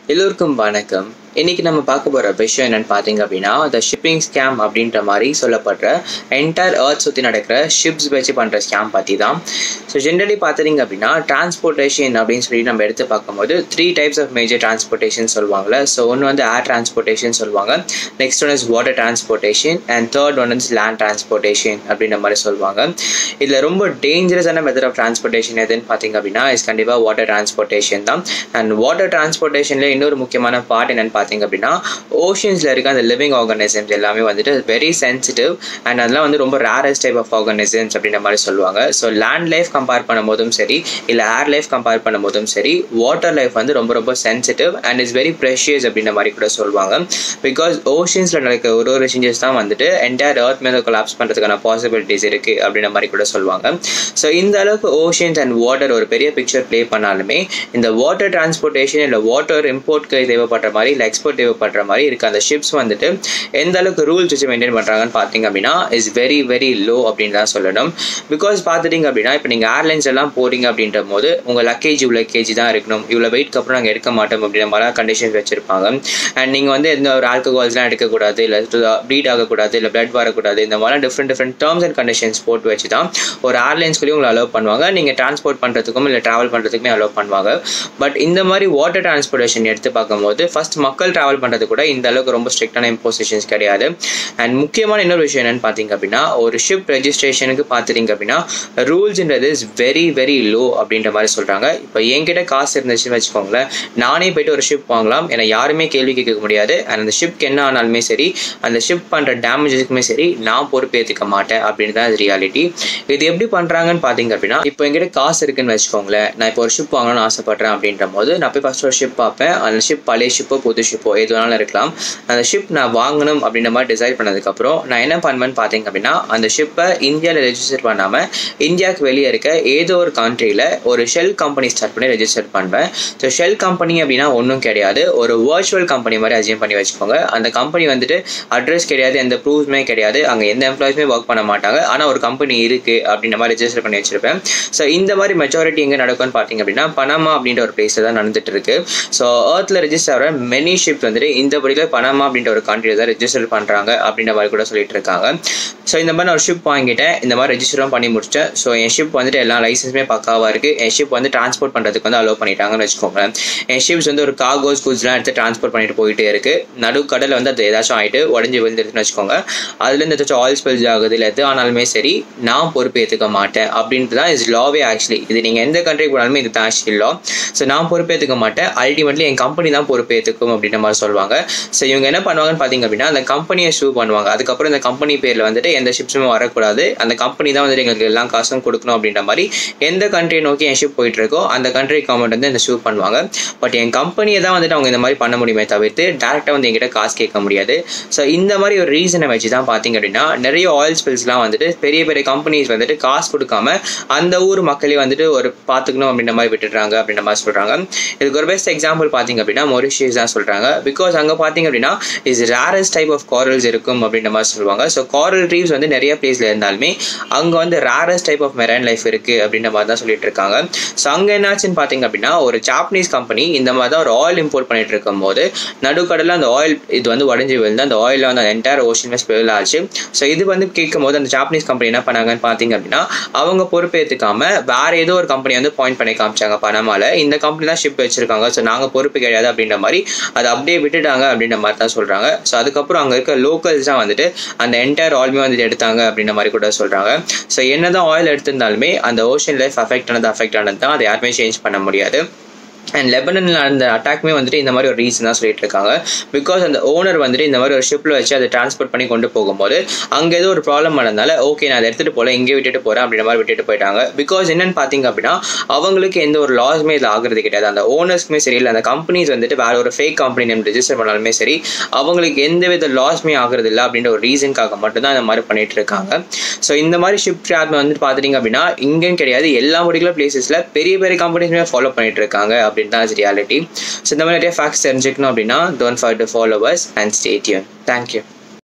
எல்லோருக்கும் வணக்கம் இன்னைக்கு நம்ம பார்க்க போகிற விஷயம் என்னன்னு பார்த்தீங்க அப்படின்னா த ஷிப்பிங் ஸ்கேம் அப்படின்ற மாதிரி சொல்லப்படுற என்டையர் ஏர்த் சுற்றி நடக்கிற ஷிப்ஸ் வச்சு பண்ணுற ஸ்கேம் பற்றி தான் ஸோ ஜென்ரலி பார்த்துட்டிங்க அப்படின்னா டிரான்ஸ்போர்ட்டேஷன் அப்படின்னு சொல்லி நம்ம எடுத்து பார்க்கும்போது three types of major transportation சொல்லுவாங்கள்ல ஸோ ஒன்று வந்து ஏர் டிரான்ஸ்போர்ட்டேஷன் சொல்லுவாங்க next one is water transportation and third one is land transportation அப்படின்ற மாதிரி சொல்லுவாங்க இதில் ரொம்ப டேஞ்சரஸான மெத்தட் ஆஃப் டிரான்ஸ்போர்ட்டேஷன் எதுன்னு பார்த்தீங்க அப்படின்னா இஸ் கண்டிப்பாக வாட்டர் டிரான்ஸ்போர்ட்டேஷன் தான் அண்ட் வாட்டர் டிரான்ஸ்போர்ட்டேஷனில் இன்னொரு முக்கியமான பார்ட் என்னன்னு பார்த்தீங்க அப்படின்னா ஓஷன்ஸில் இருக்க அந்த லிவிங் ஆர்கானிசம்ஸ் எல்லாமே வந்துட்டு வெரி சென்சிட்டிவ் அண்ட் அதெல்லாம் வந்து ரொம்ப ரேரஸ்ட் டைப் ஆஃப் ஆர்கானிசம்ஸ் அப்படின்ற மாதிரி சொல்லுவாங்க ஸோ லேண்ட் லைஃப் கம்பேர் பண்ணும்போதும் சரி இல்லை ஏர் லைஃப் கம்பேர் பண்ணும்போதும் சரி வாட்டர் லைஃப் வந்து ரொம்ப ரொம்ப sensitive and is very precious அப்படின்ற மாதிரி கூட சொல்லுவாங்க பிகாஸ் ஓஷன்ஸில் நடக்கிற ஒரு ஒரு சேஞ்சஸ் தான் வந்துட்டு என்டையர் எர்த் மேலே கொலாப்ஸ் பண்ணுறதுக்கான பாசிபிலிட்டிஸ் இருக்குது அப்படின்ற மாதிரி கூட சொல்லுவாங்க ஸோ இந்த அளவுக்கு ஓஷன்ஸ் அண்ட் வாட்டர் ஒரு பெரிய பிக்சர் ப்ளே பண்ணாலுமே இந்த வாட்டர் டிரான்ஸ்போர்ட்டேஷன் இல்லை வாட்டர் இம்போர்ட்க்கு தேவைப்படுற மாதிரி இல்லை எக்ஸ்போர்ட் தேவைப்படுற மாதிரி இருக்க அந்த ஷிப்ஸ் வந்துட்டு எந்த அளவுக்கு ரூல்ஸ் வச்சு மெயின்டைன் பண்ணுறாங்கன்னு பார்த்தீங்க அப்படின்னா இஸ் வெரி வெரி லோ அப்படின்னு தான் சொல்லணும் பிகாஸ் பார்த்துட்டிங்க அப்படின்னா இப்போ நீங்கள் ஏர்லைன்ஸ் எல்லாம் போகிறீங்க அப்படின்ற போது உங்கள் லக்கேஜ் இவ்வளோ கேஜி தான் இருக்கணும் இவ்வளோ வெயிட்க்கு அப்புறம் நாங்கள் எடுக்க மாட்டோம் அப்படின்ற மாதிரி கண்டிஷன்ஸ் வச்சுருப்பாங்க அண்ட் நீங்கள் வந்து எந்த ஒரு ஆல்கஹால்ஸ்லாம் எடுக்கக்கூடாது இல்லை ப்ளீட் ஆகக்கூடாது இல்லை பிளட் வரக்கூடாது இந்த மாதிரிலாம் different different terms and conditions போட்டு வச்சு தான் ஒரு ஏர்லைன்ஸ்குள்ளேயும் உங்களை அலோவ் பண்ணுவாங்க நீங்கள் டிரான்ஸ்போர்ட் பண்ணுறதுக்கும் இல்லை ட்ராவல் பண்ணுறதுக்குமே அலோவ் பண்ணுவாங்க பட் இந்த மாதிரி வாட்டர் டிரான்ஸ்போர்ட்டேஷன் எடுத்து பார்க்கும்போது ஃபர்ஸ்ட் மக்கள் ட்ராவல் பண்ணுறது கூட இந்த அளவுக்கு ரொம்ப ஸ்ட்ரிக்டான இம்போசிஷன்ஸ் கிடையாது அண்ட் முக்கியமான இன்னொரு விஷயம் என்னன்னு பார்த்தீங்க அப்படின்னா ஒரு ஷிப் ரெஜிஸ்ட்ரேஷனுக்கு பார்த்துட்டீங்க அப்படின்னா ரூல்ஸ்ன்றது இஸ் வெரி வெரி லோ அப்படின்ற மாதிரி சொல்கிறாங்க இப்போ என்கிட்ட காசு இருந்துச்சுன்னு வச்சுக்கோங்களேன் நானே போயிட்டு ஒரு ஷிப் வாங்கலாம் ஏன்னா யாருமே கேள்வி கேட்க முடியாது அண்ட் அந்த ஷிப்க்கு என்ன ஆனாலுமே சரி அந்த ஷிப் பண்ணுற டேமேஜஸ்க்குமே சரி நான் பொறுப்பேற்றுக்க மாட்டேன் அப்படின்னு தான் ரியாலிட்டி இது எப்படி பண்ணுறாங்கன்னு பார்த்தீங்க அப்படின்னா இப்போ என்கிட்ட காசு இருக்குன்னு வச்சுக்கோங்களேன் நான் இப்போ ஒரு ஷிப் வாங்கணும்னு ஆசைப்பட்றேன் அப்படின்ற போது நான் போய் ஃபஸ்ட் ஒரு ஷிப் பார்ப்பேன் அந்த ஷிப் பழைய ஷிப்போ புது ஷிப்போ எது வேணாலும் இருக்கலாம் அந்த ஷிப் நான் வாங்கணும் அப்படின்ற மாதிரி டிசைட் பண்ணதுக்கப்புறம் நான் என்ன பண்ணுவேன்னு பார்த்தீங்க அப்படின்னா அந்த ஷிப்பை இந்தியாவில் ரெஜிஸ்டர் பண்ணாமல் இந்தியாவுக்கு வெளியே இருக்க ஏதோ ஒரு கண்ட்ரியில் ஒரு ஷெல் கம்பெனி ஸ்டார்ட் பண்ணி ரெஜிஸ்டர் பண்ணுவேன் ஸோ ஷெல் கம்பெனி அப்படின்னா ஒன்றும் கிடையாது ஒரு வர்ச்சுவல் கம்பெனி மாதிரி அஜீவ் பண்ணி வச்சுக்கோங்க அந்த கம்பெனி வந்துட்டு அட்ரஸ் கிடையாது எந்த ப்ரூஃப்மே கிடையாது அங்கே எந்த எம்ப்ளாயிஸுமே ஒர்க் பண்ண மாட்டாங்க ஆனால் ஒரு கம்பெனி இருக்குது அப்படின்ற மாதிரி ரெஜிஸ்டர் பண்ணி வச்சிருப்பேன் ஸோ இந்த மாதிரி மெஜாரிட்டி எங்கே நடக்கும்னு பார்த்தீங்க அப்படின்னா பனமா அப்படின்ற ஒரு பிளேஸில் தான் நடந்துட்டு இருக்கு ஸோ ஏர்த்தில் ரெஜிஸ்டர் ஆகிற மெனி ஷிப்ஸ் வந்துட்டு இந்த படியில் பனமா அப்படின்ற ஒரு கண்ட்ரியில் தான் ரெஜிஸ்டர் பண்ணுறாங்க அப்படின்ற மாதிரி கூட சொல்லிட்டு இருக்காங்க ஸோ இந்த மாதிரி நான் ஒரு ஷிப் வாங்கிட்டேன் இந்த மாதிரி ரெஜிஸ்டரும் பண்ணி முடிச்சிட்டேன் ஸோ என் ஷிப் வந்துட்டு எல்லா லைசன்ஸுமே பக்காவாக இருக்குது என் ஷிப் வந்து டிரான்ஸ்போர்ட் பண்ணுறதுக்கு வந்து அலோவ் பண்ணிட்டாங்கன்னு வச்சுக்கோங்களேன் என் ஷிப்ஸ் வந்து ஒரு காகோஸ் குட்ஸ்லாம் எடுத்து டிரான்ஸ்போர்ட் பண்ணிட்டு போயிட்டே இருக்குது நடு கடலில் வந்து அது ஏதாச்சும் ஆகிட்டு உடஞ்சி விழுந்துருச்சுன்னு வச்சுக்கோங்க அதுலேருந்து ஏதாச்சும் ஆயில் ஸ்பெல்ஸ் ஆகுது இல்லை எது ஆனாலுமே சரி நான் பொறுப்பு ஏற்றுக்க மாட்டேன் அப்படின்ட்டு தான் இஸ் லாவே ஆக்சுவலி இது நீங்கள் எந்த கண்ட்ரிக்கு போனாலுமே இது தான் ஆக்சுவலி லா ஸோ நான் பொறுப்பேற்றுக்க மாட்டேன் அல்டிமேட்லி என் கம்பெனி தான் பொறுப்பேற்றுக்கும் அப்படின்ற மாதிரி சொல்லுவாங்க ஸோ இவங்க என்ன பண்ணுவாங்கன்னு பார்த்தீங்க அப்படின்னா அந்த கம்பெனியை ஷூ பண்ணுவாங்க அதுக்கப்புறம் இந்த கம்பெனி பேரில் வந்துட்டு எந்த ஷிப்ஸுமே வரக்கூடாது அந்த கம்பெனி தான் வந்துட்டு எங்களுக்கு எல்லா காசும் கொடுக்கணும் அப்படின்ற மாதிரி எந்த கண்ட்ரியை நோக்கி என் ஷிப் போயிட்டு இருக்கோ அந்த கண்ட்ரி கவர்மெண்ட் வந்து இந்த ஷூ பண்ணுவாங்க பட் என் கம்பெனியை தான் வந்துட்டு அவங்க இந்த மாதிரி பண்ண முடியுமே தவிர்த்து டேரெக்டாக வந்து எங்கிட்ட காசு கேட்க முடியாது ஸோ இந்த மாதிரி ஒரு ரீசனை வச்சு தான் பார்த்தீங்க அப்படின்னா நிறைய ஆயில் ஸ்பில்ஸ்லாம் வந்துட்டு பெரிய பெரிய கம்பெனிஸ் வந்துட்டு காசு கொடுக்காம அந்த ஊர் மக்களே வந்துட்டு ஒரு பார்த்துக்கணும் அப்படின்ற மாதிரி விட்டுடுறாங்க அப்படின்ற மாதிரி சொல்கிறாங்க இதுக்கு ஒரு பெஸ்ட் எக்ஸாம்பிள் பார்த்தீங்க அப்படின்னா மொரிஷியஸ் தான் சொல்கிறாங்க பிகாஸ் அங்கே பார்த்தீங்க அப்படின்னா is rarest type of corals இருக்கும் அப்படின்ற மாதிரி சொல்லுவாங்க ஸோ காரல் ட்ரீவ்ஸ் வந்து நிறைய பிளேஸில் இருந்தாலுமே அங்கே வந்து rarest type of marine life இருக்குது அப்படின்ற மாதிரி தான் சொல்லிட்டு இருக்காங்க ஸோ அங்கே என்னாச்சுன்னு பார்த்தீங்க அப்படின்னா ஒரு ஜாப்பனீஸ் கம்பெனி இந்த மாதிரி தான் ஒரு ஆயில் இம்போர்ட் பண்ணிட்டு இருக்கும் போது நடுக்கடலில் அந்த ஆயில் இது வந்து உடஞ்சி விழுந்து அந்த ஆயில் வந்து அந்த என்டையர் ஓஷன் ஸ்பெல் ஆச்சு ஸோ இது வந்து கேட்கும் போது அந்த ஜாப்பனீஸ் கம்பெனி என்ன பண்ணாங்கன்னு பார்த்தீங்க அப்படின்னா அவங்க பொறுப்பேற்றுக்காம வேற ஏதோ ஒரு கம்பெனி வந்து பாயிண்ட் பண்ணி காமிச்சாங்க பணமால இந்த கம்பெனி தான் ஷிப் வச்சிருக்காங்க ஸோ நாங்கள் பொறுப்பு கிடையாது அப்படின்ற மாதிரி அதை அப்படியே விட்டுட்டாங்க அப்படின்ற மாதிரி தான் சொல்கிறாங்க ஸோ அதுக்கப்புறம் அங்கே இருக்க லோக்கல்ஸ் தான் வந்துட்டு அந்த என்டையர் ஆயிலுமே வந்துட்டு எடுத்தாங்க அப்படின்ற மாதிரி கூட சொல்கிறாங்க ஸோ என்னதான் ஆயில் எடுத்திருந்தாலுமே அந்த ஓஷன் லைஃப் அஃபெக்ட் ஆனது அஃபெக்ட் ஆனது தான் அதை யாருமே சேஞ்ச் பண்ண முடியாது அண்ட் லெபனனில் அந்த அட்டாக்மே வந்துட்டு இந்த மாதிரி ஒரு ரீசன் தான் சொல்லிட்டு இருக்காங்க பிகாஸ் அந்த ஓனர் வந்துட்டு இந்த மாதிரி ஒரு ஷிப்பில் வச்சு அதை டிரான்ஸ்போர்ட் பண்ணி கொண்டு போகும்போது அங்கே ஏதோ ஒரு ப்ராப்ளம் ஆனதுனால ஓகே நான் அதை எடுத்துகிட்டு போகல இங்கே விட்டுட்டு போகிறேன் அப்படின்ற மாதிரி விட்டுட்டு போயிட்டாங்க பிகாஸ் என்னன்னு பார்த்தீங்க அப்படின்னா அவங்களுக்கு எந்த ஒரு லாஸுமே இதில் ஆகுறது கிடையாது அந்த ஓனர்ஸ்க்குமே சரி இல்லை அந்த கம்பெனிஸ் வந்துட்டு வேற ஒரு ஃபேக் கம்பெனி நேம் ரெஜிஸ்டர் பண்ணாலுமே சரி அவங்களுக்கு எந்த வித லாஸுமே ஆகுறது இல்லை அப்படின்ற ஒரு ரீசனுக்காக மட்டும்தான் இந்த மாதிரி பண்ணிட்டு இருக்காங்க ஸோ இந்த மாதிரி ஷிப் ட்ராப் வந்துட்டு பார்த்துட்டிங்க அப்படின்னா இங்கேயும் கிடையாது எல்லா பர்டிகுலர் பிளேசஸில் பெரிய பெரிய கம்பெனிஸுமே ஃபாலோ பண்ணிட்டு இருக்காங்க அப்படின்னு தான் ரியாலிட்டி ஸோ இந்த மாதிரி நிறைய ஃபேக்ட்ஸ் தெரிஞ்சுக்கணும் அப்படின்னா don't forget to follow us and stay tuned thank you